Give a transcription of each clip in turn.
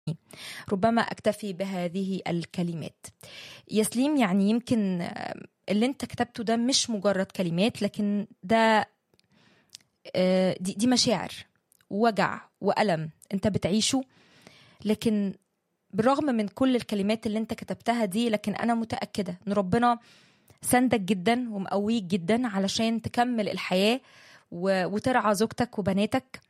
ربما اكتفي بهذه الكلمات يسليم يعني يمكن اللي انت كتبته ده مش مجرد كلمات لكن ده دي, دي مشاعر ووجع والم انت بتعيشه لكن بالرغم من كل الكلمات اللي انت كتبتها دي لكن انا متاكده ان ربنا سندك جدا ومقويك جدا علشان تكمل الحياه وترعى زوجتك وبناتك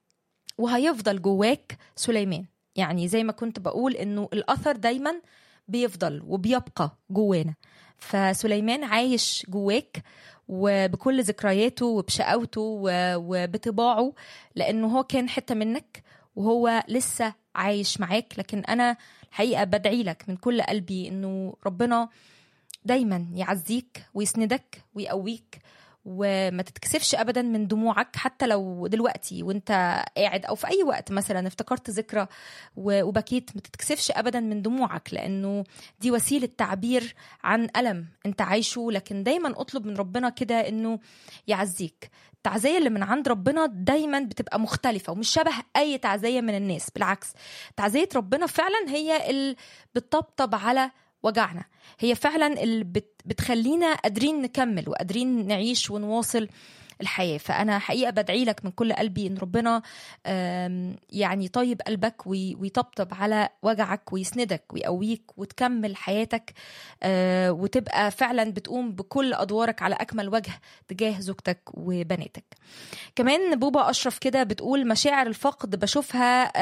وهيفضل جواك سليمان يعني زي ما كنت بقول انه الاثر دايما بيفضل وبيبقى جوانا فسليمان عايش جواك وبكل ذكرياته وبشقاوته وبطباعه لانه هو كان حته منك وهو لسه عايش معاك لكن انا الحقيقه بدعي لك من كل قلبي انه ربنا دايما يعزيك ويسندك ويقويك وما تتكسفش ابدا من دموعك حتى لو دلوقتي وانت قاعد او في اي وقت مثلا افتكرت ذكرى وبكيت ما تتكسفش ابدا من دموعك لانه دي وسيله تعبير عن الم انت عايشه لكن دايما اطلب من ربنا كده انه يعزيك التعزيه اللي من عند ربنا دايما بتبقى مختلفه ومش شبه اي تعزيه من الناس بالعكس تعزيه ربنا فعلا هي اللي بتطبطب على وجعنا هي فعلا اللي بت بتخلينا قادرين نكمل وقادرين نعيش ونواصل الحياة فأنا حقيقة بدعي لك من كل قلبي إن ربنا يعني طيب قلبك ويطبطب على وجعك ويسندك ويقويك وتكمل حياتك وتبقى فعلا بتقوم بكل أدوارك على أكمل وجه تجاه زوجتك وبناتك كمان بوبا أشرف كده بتقول مشاعر الفقد بشوفها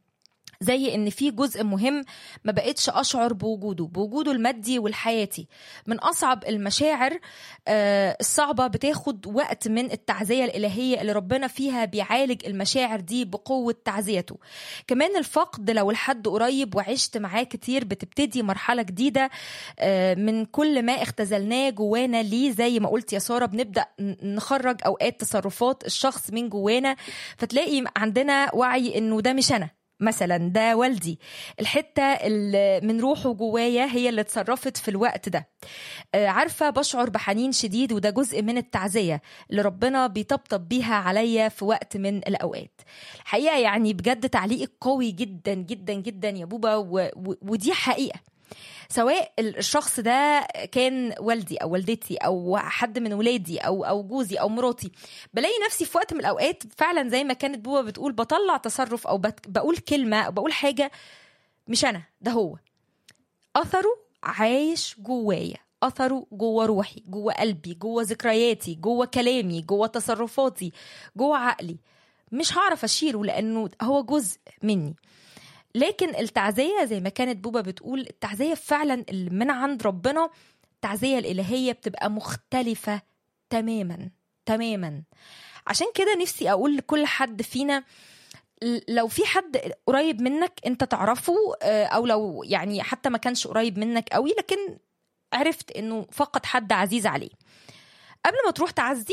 زي ان في جزء مهم ما بقتش اشعر بوجوده بوجوده المادي والحياتي من اصعب المشاعر الصعبه بتاخد وقت من التعزيه الالهيه اللي ربنا فيها بيعالج المشاعر دي بقوه تعزيته كمان الفقد لو الحد قريب وعشت معاه كتير بتبتدي مرحله جديده من كل ما اختزلناه جوانا ليه زي ما قلت يا ساره بنبدا نخرج اوقات تصرفات الشخص من جوانا فتلاقي عندنا وعي انه ده مش انا مثلا ده والدي الحتة اللي من روحه جوايا هي اللي اتصرفت في الوقت ده عارفة بشعر بحنين شديد وده جزء من التعزية اللي ربنا بيطبطب بيها عليا في وقت من الأوقات الحقيقة يعني بجد تعليقك قوي جدا جدا جدا يا بوبا و... و... ودي حقيقة سواء الشخص ده كان والدي او والدتي او حد من ولادي او او جوزي او مراتي بلاقي نفسي في وقت من الاوقات فعلا زي ما كانت بوبا بتقول بطلع تصرف او بقول كلمه او بقول حاجه مش انا ده هو اثره عايش جوايا اثره جوه روحي جوه قلبي جوه ذكرياتي جوه كلامي جوه تصرفاتي جوه عقلي مش هعرف اشيله لانه هو جزء مني لكن التعزية زي ما كانت بوبا بتقول التعزية فعلا اللي من عند ربنا التعزية الإلهية بتبقى مختلفة تماما تماما عشان كده نفسي أقول لكل حد فينا لو في حد قريب منك انت تعرفه او لو يعني حتى ما كانش قريب منك قوي لكن عرفت انه فقد حد عزيز عليه قبل ما تروح تعزي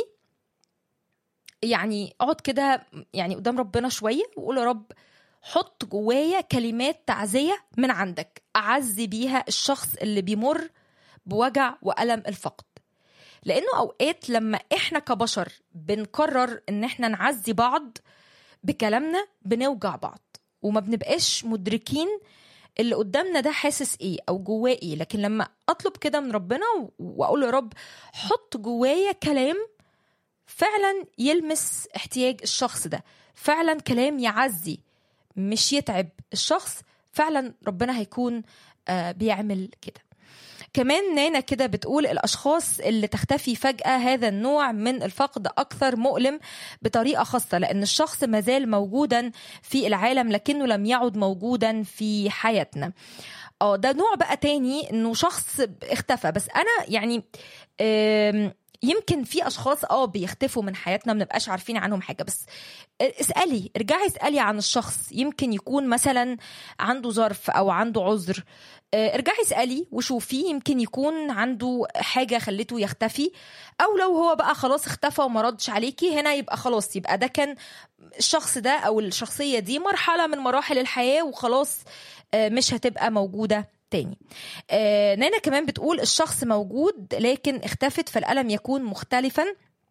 يعني اقعد كده يعني قدام ربنا شويه وقول يا رب حط جوايا كلمات تعزيه من عندك اعزي بيها الشخص اللي بيمر بوجع والم الفقد لانه اوقات لما احنا كبشر بنقرر ان احنا نعزي بعض بكلامنا بنوجع بعض وما بنبقاش مدركين اللي قدامنا ده حاسس ايه او جواه ايه لكن لما اطلب كده من ربنا واقول يا رب حط جوايا كلام فعلا يلمس احتياج الشخص ده فعلا كلام يعزي مش يتعب الشخص فعلا ربنا هيكون بيعمل كده كمان نانا كده بتقول الاشخاص اللي تختفي فجاه هذا النوع من الفقد اكثر مؤلم بطريقه خاصه لان الشخص مازال موجودا في العالم لكنه لم يعد موجودا في حياتنا اه ده نوع بقى تاني انه شخص اختفى بس انا يعني يمكن في اشخاص اه بيختفوا من حياتنا ما بنبقاش عارفين عنهم حاجه بس اسالي ارجعي اسالي عن الشخص يمكن يكون مثلا عنده ظرف او عنده عذر ارجعي اسالي وشوفي يمكن يكون عنده حاجه خلته يختفي او لو هو بقى خلاص اختفى وما ردش عليكي هنا يبقى خلاص يبقى ده كان الشخص ده او الشخصيه دي مرحله من مراحل الحياه وخلاص مش هتبقى موجوده تاني آه نانا كمان بتقول الشخص موجود لكن اختفت فالألم يكون مختلفا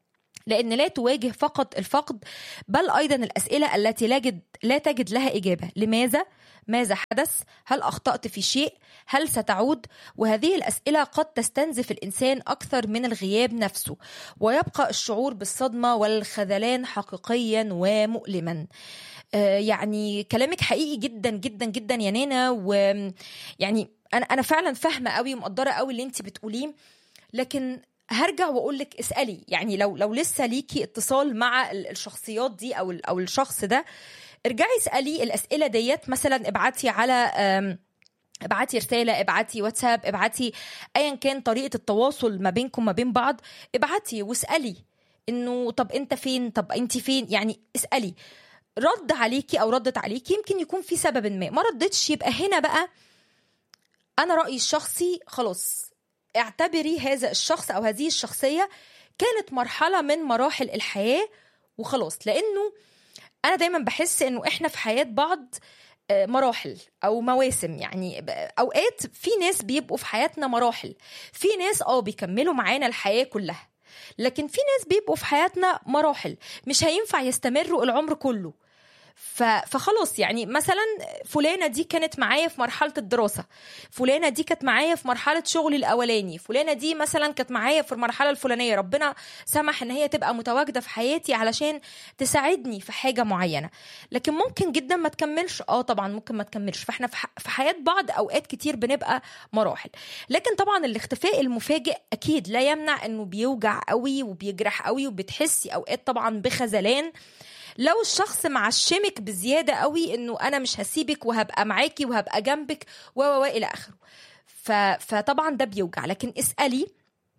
لأن لا تواجه فقط الفقد بل أيضا الأسئلة التي لا, جد لا تجد لها إجابة لماذا؟ ماذا حدث؟ هل أخطأت في شيء؟ هل ستعود؟ وهذه الأسئلة قد تستنزف الإنسان أكثر من الغياب نفسه ويبقى الشعور بالصدمة والخذلان حقيقيا ومؤلما آه يعني كلامك حقيقي جدا جدا جدا يا نانا ويعني أنا أنا فعلا فاهمة قوي ومقدرة قوي اللي أنت بتقوليه لكن هرجع واقول لك اسالي يعني لو لو لسه ليكي اتصال مع الشخصيات دي او او الشخص ده ارجعي اسالي الاسئله ديت مثلا ابعتي على ابعتي رساله ابعتي واتساب ابعتي ايا كان طريقه التواصل ما بينكم ما بين بعض ابعتي واسالي انه طب انت فين طب انت فين يعني اسالي رد عليكي او ردت عليكي يمكن يكون في سبب ما ما ردتش يبقى هنا بقى انا رايي الشخصي خلاص اعتبري هذا الشخص او هذه الشخصيه كانت مرحله من مراحل الحياه وخلاص لانه انا دايما بحس انه احنا في حياه بعض مراحل او مواسم يعني اوقات في ناس بيبقوا في حياتنا مراحل في ناس اه بيكملوا معانا الحياه كلها لكن في ناس بيبقوا في حياتنا مراحل مش هينفع يستمروا العمر كله فخلاص يعني مثلا فلانه دي كانت معايا في مرحله الدراسه فلانه دي كانت معايا في مرحله شغلي الاولاني فلانه دي مثلا كانت معايا في المرحله الفلانيه ربنا سمح ان هي تبقى متواجده في حياتي علشان تساعدني في حاجه معينه لكن ممكن جدا ما تكملش اه طبعا ممكن ما تكملش فاحنا في حياه بعض اوقات كتير بنبقى مراحل لكن طبعا الاختفاء المفاجئ اكيد لا يمنع انه بيوجع قوي وبيجرح قوي وبتحسي اوقات طبعا بخذلان لو الشخص معشمك بزياده قوي انه انا مش هسيبك وهبقى معاكي وهبقى جنبك و و الى اخره فطبعا ده بيوجع لكن اسالي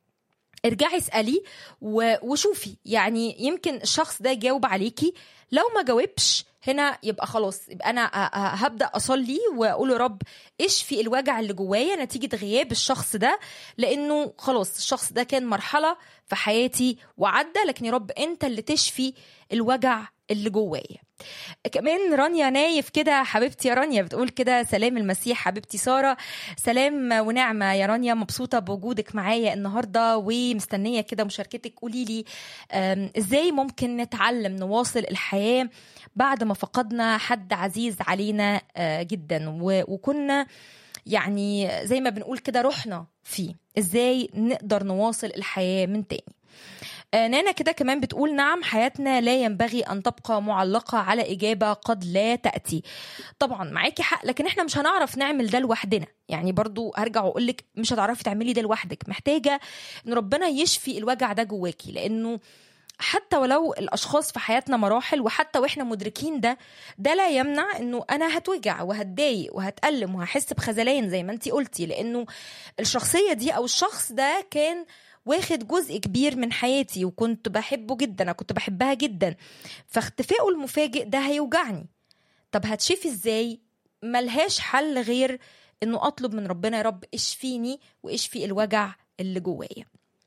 ارجعي اسالي وشوفي يعني يمكن الشخص ده يجاوب عليكي لو ما جاوبش هنا يبقى خلاص يبقى انا هبدا اصلي واقول يا رب اشفي الوجع اللي جوايا نتيجه غياب الشخص ده لانه خلاص الشخص ده كان مرحله في حياتي وعدى لكن يا رب انت اللي تشفي الوجع اللي جوايا كمان رانيا نايف كده حبيبتي يا رانيا بتقول كده سلام المسيح حبيبتي ساره سلام ونعمه يا رانيا مبسوطه بوجودك معايا النهارده ومستنيه كده مشاركتك قولي لي ازاي ممكن نتعلم نواصل الحياه بعد ما فقدنا حد عزيز علينا جدا وكنا يعني زي ما بنقول كده رحنا فيه ازاي نقدر نواصل الحياه من تاني نانا كده كمان بتقول نعم حياتنا لا ينبغي ان تبقى معلقه على اجابه قد لا تاتي طبعا معاكي حق لكن احنا مش هنعرف نعمل ده لوحدنا يعني برضو هرجع واقول لك مش هتعرفي تعملي ده لوحدك محتاجه ان ربنا يشفي الوجع ده جواكي لانه حتى ولو الاشخاص في حياتنا مراحل وحتى واحنا مدركين ده ده لا يمنع انه انا هتوجع وهتضايق وهتألم وهحس بخذلان زي ما انتي قلتي لانه الشخصيه دي او الشخص ده كان واخد جزء كبير من حياتي وكنت بحبه جدا انا كنت بحبها جدا فاختفائه المفاجئ ده هيوجعني طب هتشفي ازاي ملهاش حل غير انه اطلب من ربنا يا رب اشفيني واشفي الوجع اللي جوايا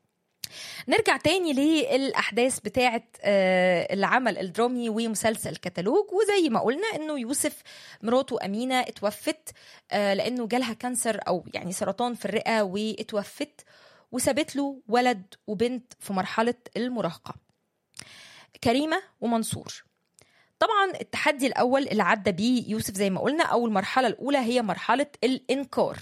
نرجع تاني للأحداث بتاعة العمل الدرامي ومسلسل كتالوج وزي ما قلنا إنه يوسف مراته أمينة اتوفت لأنه جالها كانسر أو يعني سرطان في الرئة واتوفت وسابت له ولد وبنت في مرحلة المراهقة كريمة ومنصور طبعا التحدي الأول اللي عدى بيه يوسف زي ما قلنا أو المرحلة الأولى هي مرحلة الإنكار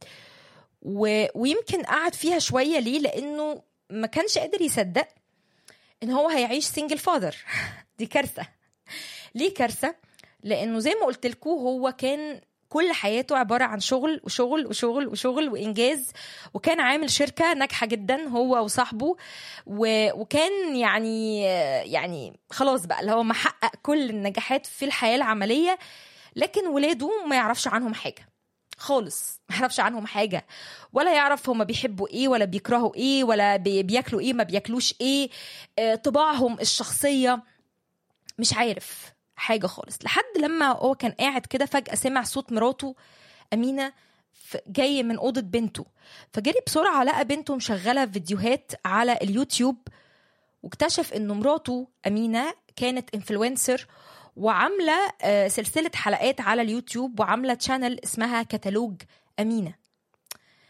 و... ويمكن قعد فيها شوية ليه لأنه ما كانش قادر يصدق ان هو هيعيش سنجل فاذر دي كارثه ليه كارثه لانه زي ما قلت لكم هو كان كل حياته عبارة عن شغل وشغل وشغل وشغل وإنجاز وكان عامل شركة ناجحة جدا هو وصاحبه و... وكان يعني يعني خلاص بقى اللي هو محقق كل النجاحات في الحياة العملية لكن ولاده ما يعرفش عنهم حاجة خالص ما يعرفش عنهم حاجة ولا يعرف هما بيحبوا ايه ولا بيكرهوا ايه ولا بياكلوا ايه ما بياكلوش ايه طباعهم الشخصية مش عارف حاجة خالص لحد لما هو كان قاعد كده فجأة سمع صوت مراته أمينة جاي من أوضة بنته فجري بسرعة لقى بنته مشغلة فيديوهات على اليوتيوب واكتشف إنه مراته أمينة كانت انفلونسر وعاملة سلسلة حلقات على اليوتيوب وعاملة تشانل اسمها كتالوج أمينة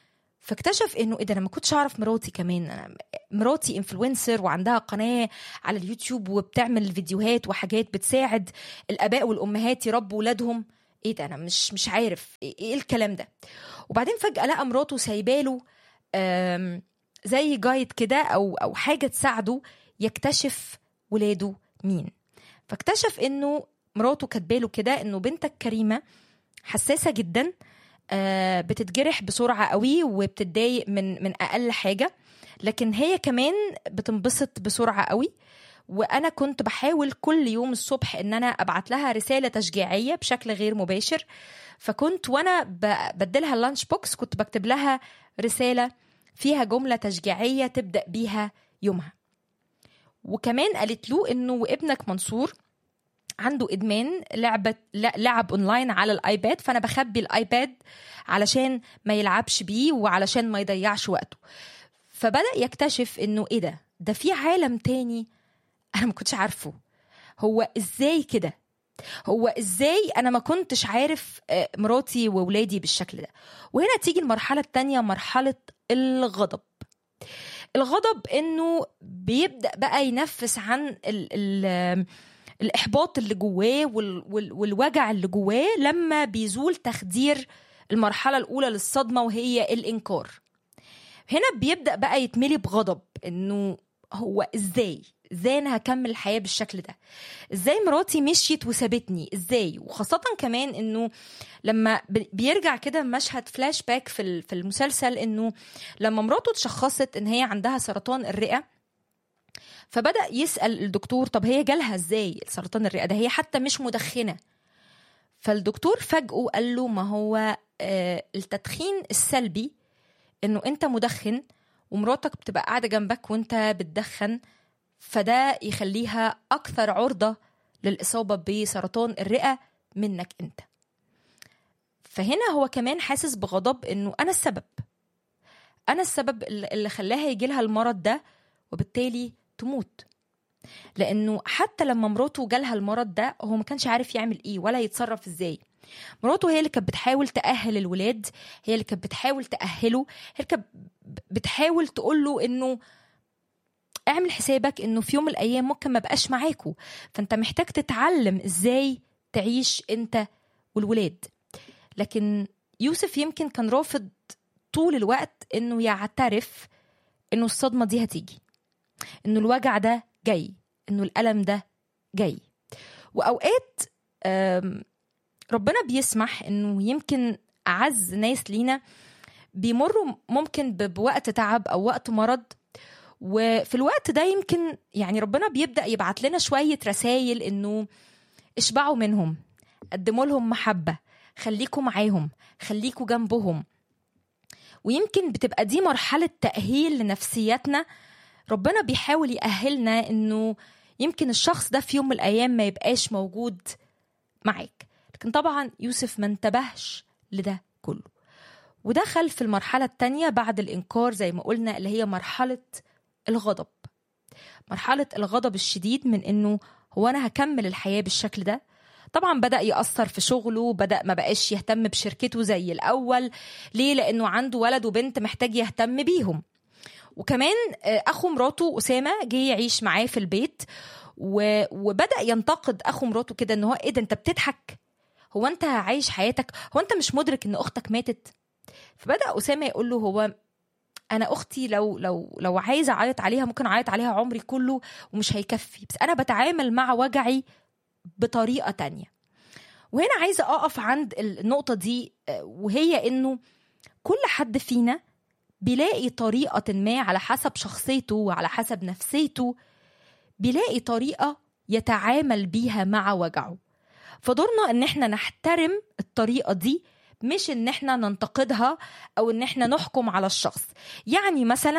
فاكتشف انه ايه ده انا ما كنتش اعرف مراتي كمان انا مراتي انفلونسر وعندها قناه على اليوتيوب وبتعمل فيديوهات وحاجات بتساعد الاباء والامهات يربوا ولادهم ايه ده انا مش مش عارف ايه إيه الكلام ده وبعدين فجاه لقى مراته سايباله آم، زي جايد كده او او حاجه تساعده يكتشف ولاده مين فاكتشف انه مراته كاتباله كده انه بنتك كريمه حساسه جدا آه، بتتجرح بسرعه قوي وبتتضايق من من اقل حاجه لكن هي كمان بتنبسط بسرعه قوي وانا كنت بحاول كل يوم الصبح ان انا ابعت لها رساله تشجيعيه بشكل غير مباشر فكنت وانا ب- بديلها اللانش بوكس كنت بكتب لها رساله فيها جمله تشجيعيه تبدا بيها يومها وكمان قالت له انه ابنك منصور عنده ادمان لعبه لا- لعب اونلاين على الايباد فانا بخبي الايباد علشان ما يلعبش بيه وعلشان ما يضيعش وقته فبدا يكتشف انه ايه ده ده في عالم تاني انا ما كنتش عارفه هو ازاي كده هو ازاي انا ما كنتش عارف آه، مراتي وولادي بالشكل ده وهنا تيجي المرحله التانية مرحله الغضب الغضب انه بيبدا بقى ينفس عن ال ال الاحباط اللي جواه وال وال والوجع اللي جواه لما بيزول تخدير المرحله الاولى للصدمه وهي الانكار هنا بيبدا بقى يتملي بغضب انه هو ازاي ازاي انا هكمل الحياه بالشكل ده ازاي مراتي مشيت وسابتني ازاي وخاصه كمان انه لما ب- بيرجع كده مشهد فلاش باك في ال- في المسلسل انه لما مراته اتشخصت ان هي عندها سرطان الرئه فبدا يسال الدكتور طب هي جالها ازاي سرطان الرئه ده هي حتى مش مدخنه فالدكتور فجأه قال له ما هو آه، التدخين السلبي انه انت مدخن ومراتك بتبقى قاعده جنبك وانت بتدخن فده يخليها اكثر عرضه للاصابه بسرطان الرئه منك انت فهنا هو كمان حاسس بغضب انه انا السبب انا السبب اللي اللي خلاها يجي لها المرض ده وبالتالي تموت لانه حتى لما مراته جالها المرض ده هو ما كانش عارف يعمل ايه ولا يتصرف ازاي مراته هي اللي كانت بتحاول تأهل الولاد هي اللي كانت بتحاول تأهله هي اللي كانت بتحاول تقول له انه اعمل حسابك انه في يوم من الايام ممكن ما بقاش معاكوا فانت محتاج تتعلم ازاي تعيش انت والولاد لكن يوسف يمكن كان رافض طول الوقت انه يعترف انه الصدمه دي هتيجي انه الوجع ده جاي انه الالم ده جاي واوقات آم، ربنا بيسمح انه يمكن اعز ناس لينا بيمروا ممكن ب- بوقت تعب او وقت مرض وفي الوقت ده يمكن يعني ربنا بيبدا يبعت لنا شويه رسائل انه اشبعوا منهم قدموا لهم محبه خليكوا معاهم خليكوا جنبهم ويمكن بتبقى دي مرحله تاهيل لنفسياتنا ربنا بيحاول يأهلنا انه يمكن الشخص ده في يوم من الايام ما يبقاش موجود معاك لكن طبعا يوسف ما انتبهش لده كله ودخل في المرحلة التانية بعد الإنكار زي ما قلنا اللي هي مرحلة الغضب مرحلة الغضب الشديد من إنه هو أنا هكمل الحياة بالشكل ده طبعا بدأ يأثر في شغله بدأ ما بقاش يهتم بشركته زي الأول ليه؟ لأنه عنده ولد وبنت محتاج يهتم بيهم وكمان آه، أخو مراته أسامة جه يعيش معاه في البيت و... وبدأ ينتقد أخو مراته كده إن هو إيه ده أنت بتضحك هو أنت عايش حياتك هو أنت مش مدرك إن أختك ماتت فبدا اسامه يقول له هو انا اختي لو لو لو عايزه اعيط عليها ممكن اعيط عليها عمري كله ومش هيكفي بس انا بتعامل مع وجعي بطريقه تانية وهنا عايزه اقف عند النقطه دي آه، وهي انه كل حد فينا بيلاقي طريقه ما على حسب شخصيته وعلى حسب نفسيته بيلاقي طريقه يتعامل بيها مع وجعه فدورنا ان احنا نحترم الطريقه دي مش ان احنا ننتقدها او ان احنا نحكم على الشخص يعني مثلا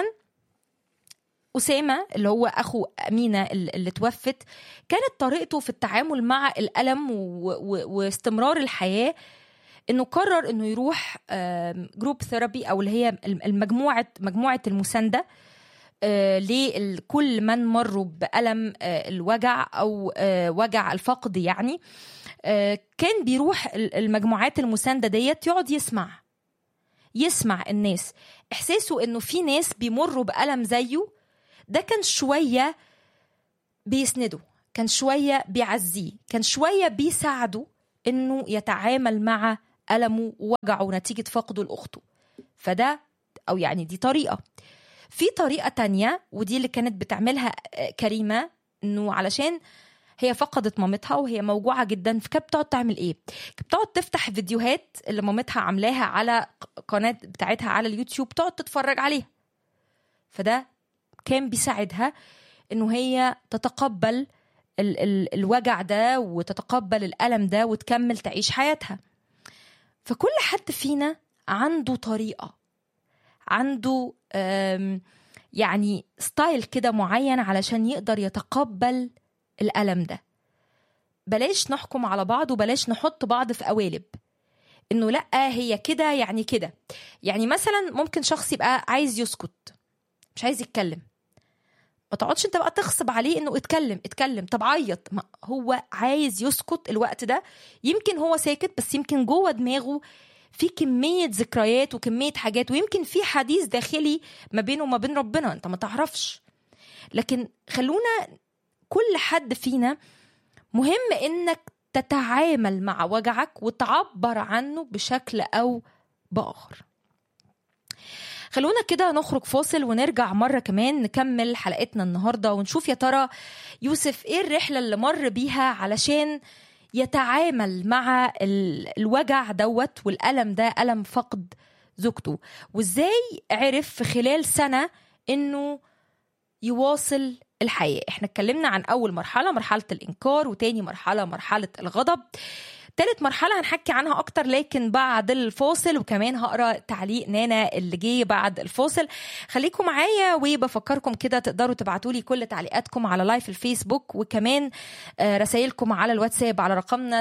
أسامة اللي هو أخو أمينة اللي اللي توفت كانت طريقته في التعامل مع الألم و... و... واستمرار الحياة إنه قرر إنه يروح جروب ثيرابي أو اللي هي المجموعة مجموعة المساندة آه، لكل من مروا بألم آه، الوجع أو آه، وجع الفقد يعني آه، كان بيروح ال- المجموعات المساندة ديت يقعد يسمع يسمع الناس احساسه انه في ناس بيمروا بالم زيه ده كان شويه بيسنده كان شويه بيعزيه كان شويه بيساعده انه يتعامل مع المه ووجعه نتيجه فقده لاخته فده او يعني دي طريقه في طريقه تانية ودي اللي كانت بتعملها كريمه انه علشان هي فقدت مامتها وهي موجوعه جدا فكانت بتقعد تعمل ايه؟ كانت بتقعد تفتح فيديوهات اللي مامتها عاملاها على قناه بتاعتها على اليوتيوب تقعد تتفرج عليها فده كان بيساعدها انه هي تتقبل ال- ال- الوجع ده وتتقبل الالم ده وتكمل تعيش حياتها فكل حد فينا عنده طريقه عنده آم، يعني ستايل كده معين علشان يقدر يتقبل الألم ده بلاش نحكم على بعض وبلاش نحط بعض في قوالب انه لا هي كده يعني كده يعني مثلا ممكن شخص يبقى عايز يسكت مش عايز يتكلم ما تقعدش انت بقى تغصب عليه انه اتكلم اتكلم طب عيط ما هو عايز يسكت الوقت ده يمكن هو ساكت بس يمكن جوه دماغه في كمية ذكريات وكمية حاجات ويمكن في حديث داخلي ما بينه وما بين ربنا انت ما تعرفش لكن خلونا كل حد فينا مهم انك تتعامل مع وجعك وتعبر عنه بشكل او باخر خلونا كده نخرج فاصل ونرجع مرة كمان نكمل حلقتنا النهاردة ونشوف يا ترى يوسف ايه الرحلة اللي مر بيها علشان يتعامل مع ال- الوجع دوت والألم ده ألم فقد زوجته وازاي عرف في خلال سنة انه يواصل الحياة احنا اتكلمنا عن أول مرحلة مرحلة الإنكار وتاني مرحلة مرحلة الغضب تالت مرحلة هنحكي عنها أكتر لكن بعد الفاصل وكمان هقرا تعليق نانا اللي جه بعد الفاصل خليكم معايا وبفكركم كده تقدروا تبعتوا لي كل تعليقاتكم على لايف الفيسبوك وكمان آه، رسائلكم على الواتساب على رقمنا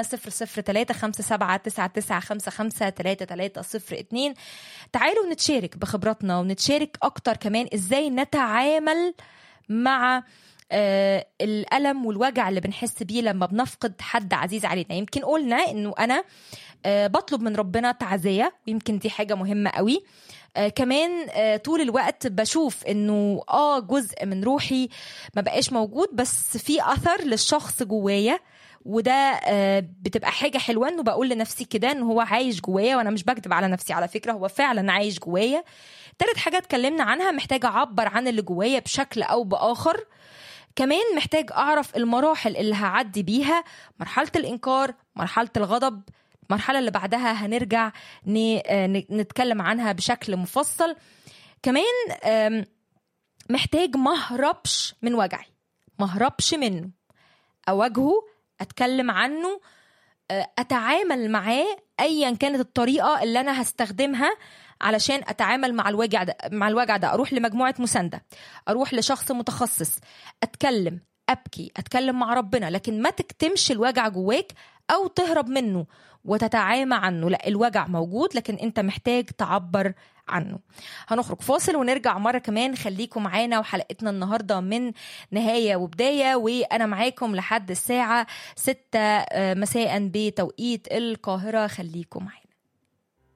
003 تعالوا نتشارك بخبراتنا ونتشارك أكتر كمان إزاي نتعامل مع آه، الألم والوجع اللي بنحس بيه لما بنفقد حد عزيز علينا يمكن قلنا إنه أنا آه، بطلب من ربنا تعزية ويمكن دي حاجة مهمة قوي آه كمان آه طول الوقت بشوف انه اه جزء من روحي ما بقاش موجود بس في اثر للشخص جوايا وده آه بتبقى حاجه حلوه انه بقول لنفسي كده ان هو عايش جوايا وانا مش بكذب على نفسي على فكره هو فعلا عايش جوايا تالت حاجه اتكلمنا عنها محتاجه اعبر عن اللي جوايا بشكل او باخر كمان محتاج اعرف المراحل اللي هعدي بيها مرحله الانكار مرحله الغضب المرحله اللي بعدها هنرجع ن- آه، ن- نتكلم عنها بشكل مفصل كمان آم، محتاج ما اهربش من وجعي ما اهربش منه اواجهه اتكلم عنه آه، اتعامل معاه ايا كانت الطريقه اللي انا هستخدمها علشان اتعامل مع الوجع ده مع الوجع ده اروح لمجموعه مسانده اروح لشخص متخصص اتكلم ابكي اتكلم مع ربنا لكن ما تكتمش الوجع جواك او تهرب منه وتتعامى عنه لا الوجع موجود لكن انت محتاج تعبر عنه هنخرج فاصل ونرجع مرة كمان خليكم معانا وحلقتنا النهاردة من نهاية وبداية وأنا معاكم لحد الساعة 6 مساء بتوقيت القاهرة خليكم معانا